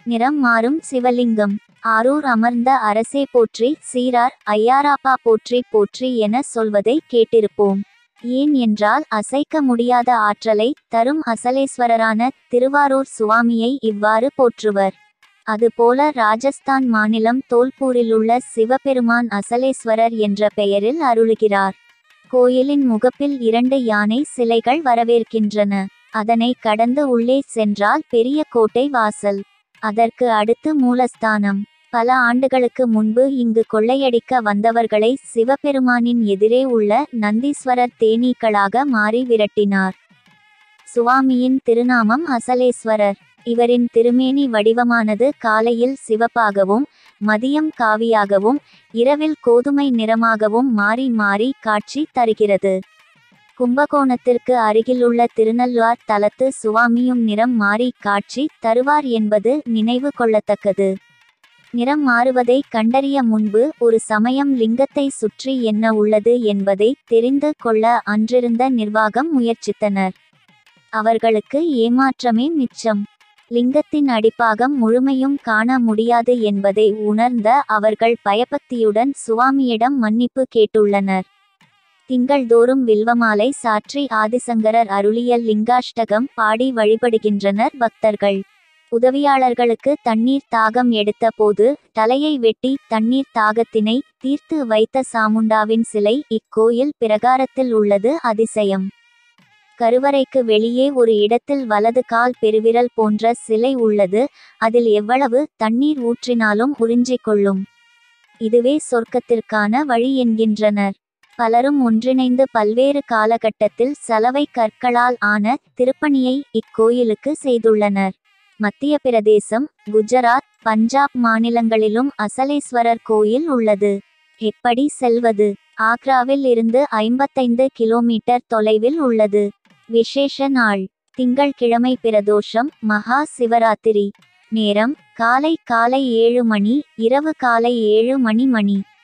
நிறம் மாறும் சிவலிங்கம் ஆரூர் அமர்ந்த அரசே போற்றி சீரார் ஐயாராப்பா போற்றி போற்றி என சொல்வதை கேட்டிருப்போம் ஏன் என்றால் அசைக்க முடியாத ஆற்றலை தரும் அசலேஸ்வரரான திருவாரூர் சுவாமியை இவ்வாறு போற்றுவர் அதுபோல ராஜஸ்தான் மாநிலம் தோல்பூரிலுள்ள சிவபெருமான் அசலேஸ்வரர் என்ற பெயரில் அருளுகிறார் கோயிலின் முகப்பில் இரண்டு யானை சிலைகள் வரவேற்கின்றன அதனை கடந்து உள்ளே சென்றால் பெரிய கோட்டை வாசல் அதற்கு அடுத்து மூலஸ்தானம் பல ஆண்டுகளுக்கு முன்பு இங்கு கொள்ளையடிக்க வந்தவர்களை சிவபெருமானின் எதிரே உள்ள நந்தீஸ்வரர் தேனீக்களாக மாறி விரட்டினார் சுவாமியின் திருநாமம் அசலேஸ்வரர் இவரின் திருமேனி வடிவமானது காலையில் சிவப்பாகவும் மதியம் காவியாகவும் இரவில் கோதுமை நிறமாகவும் மாறி மாறி காட்சி தருகிறது கும்பகோணத்திற்கு அருகிலுள்ள திருநள்ளார் தலத்து சுவாமியும் நிறம் மாறி காட்சி தருவார் என்பது நினைவு கொள்ளத்தக்கது நிறம் மாறுவதை கண்டறிய முன்பு ஒரு சமயம் லிங்கத்தை சுற்றி என்ன உள்ளது என்பதை தெரிந்து கொள்ள அன்றிருந்த நிர்வாகம் முயற்சித்தனர் அவர்களுக்கு ஏமாற்றமே மிச்சம் லிங்கத்தின் அடிப்பாகம் முழுமையும் காண முடியாது என்பதை உணர்ந்த அவர்கள் பயபக்தியுடன் சுவாமியிடம் மன்னிப்பு கேட்டுள்ளனர் திங்கள்தோறும் வில்வமாலை சாற்றி ஆதிசங்கரர் அருளிய லிங்காஷ்டகம் பாடி வழிபடுகின்றனர் பக்தர்கள் உதவியாளர்களுக்கு தண்ணீர் தாகம் எடுத்த போது தலையை வெட்டி தண்ணீர் தாகத்தினை தீர்த்து வைத்த சாமுண்டாவின் சிலை இக்கோயில் பிரகாரத்தில் உள்ளது அதிசயம் கருவறைக்கு வெளியே ஒரு இடத்தில் வலது கால் பெருவிரல் போன்ற சிலை உள்ளது அதில் எவ்வளவு தண்ணீர் ஊற்றினாலும் உறிஞ்சிக் கொள்ளும் இதுவே சொர்க்கத்திற்கான வழி என்கின்றனர் பலரும் ஒன்றிணைந்து பல்வேறு காலகட்டத்தில் சலவை கற்களால் ஆன திருப்பணியை இக்கோயிலுக்கு செய்துள்ளனர் மத்திய பிரதேசம் குஜராத் பஞ்சாப் மாநிலங்களிலும் அசலேஸ்வரர் கோயில் உள்ளது எப்படி செல்வது ஆக்ராவில் இருந்து ஐம்பத்தைந்து கிலோமீட்டர் தொலைவில் உள்ளது விசேஷ நாள் திங்கள்கிழமை பிரதோஷம் மகா சிவராத்திரி நேரம் காலை காலை ஏழு மணி இரவு காலை ஏழு மணி மணி